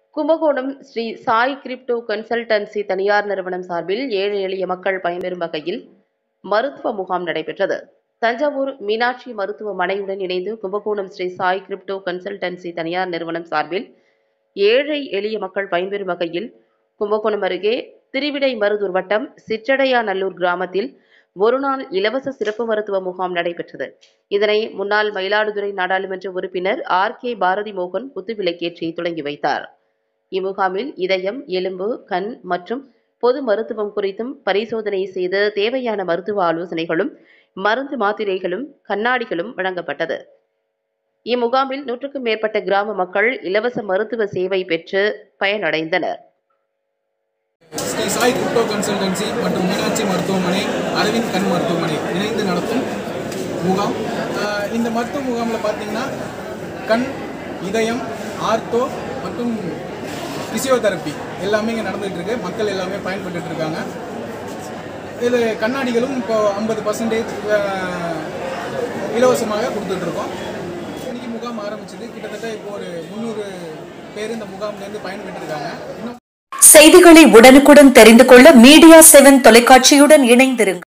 Kumbakonam Sri Sai Crypto Consultancy தனியார் நிறுவனம் சார்பில் ஏழை எளிய மக்கள் பயன்பெறும் வகையில் மருத்துவ முகாம் நடைபெற்றது தஞ்சாவூர் மீனாட்சி மருத்துவமனையுடன் இணைந்து கும்பகோணம் ஸ்ரீ சாய் கிரிப்டோ கன்சல்டன்சி தனியார் நிறுவனம் சார்பில் ஏழை எளிய மக்கள் பயன்பெறும் வகையில் கும்பகோணம் அருகே திருவிடை மருதூர் வட்டம் சிற்றடையாநல்லூர் கிராமத்தில் ஒருநாள் இலவச சிறப்பு மருத்துவ முகாம் நடைபெற்றது இதனை முன்னாள் மயிலாடுதுறை நாடாளுமன்ற உறுப்பினர் ஆர் கே பாரதி மோகன் குத்துவிளக்கேற்றி தொடங்கி வைத்தார் இம்முகாமில் இதயம் எலும்பு கண் மற்றும் பொது மருத்துவம் குறித்தும் பரிசோதனை செய்து தேவையான மருத்துவ ஆலோசனைகளும் மருந்து மாத்திரைகளும் கண்ணாடிகளும் வழங்கப்பட்டது இம்முகாமில் நூற்றுக்கும் மேற்பட்ட கிராம மக்கள் இலவச மருத்துவ சேவை பெற்று பயனடைந்தனர் ஸ்ரீ சாய் கிரிப்டோ கன்சல்டன்சி மற்றும் மீனாட்சி மருத்துவமனை அரவிந்த் கண் மருத்துவமனை இணைந்து நடத்தும் முகாம் ஆஹ் இந்த மருத்துவ முகாமில் பார்த்தீங்கன்னா கண் இதயம் ஆர்த்தோ மற்றும் பிசியோதெரப்பி எல்லாமே இங்கே நடந்துகிட்டு இருக்கு மக்கள் எல்லாமே பயன்பட்டுட்டு இருக்காங்க இது கண்ணாடிகளும் இப்போ ஐம்பது பர்சன்டேஜ் இலவசமாக கொடுத்துட்ருக்கோம் இன்னைக்கு முகாம் ஆரம்பிச்சது கிட்டத்தட்ட இப்போ ஒரு முந்நூறு பேர் இந்த முகாம்லேருந்து பயன்பெற்று இருக்காங்க இன்னும் செய்திகளை உடனுக்குடன் தெரிந்து கொள்ள மீடியா செவன் தொலைக்காட்சியுடன் இணைந்திருங்கள்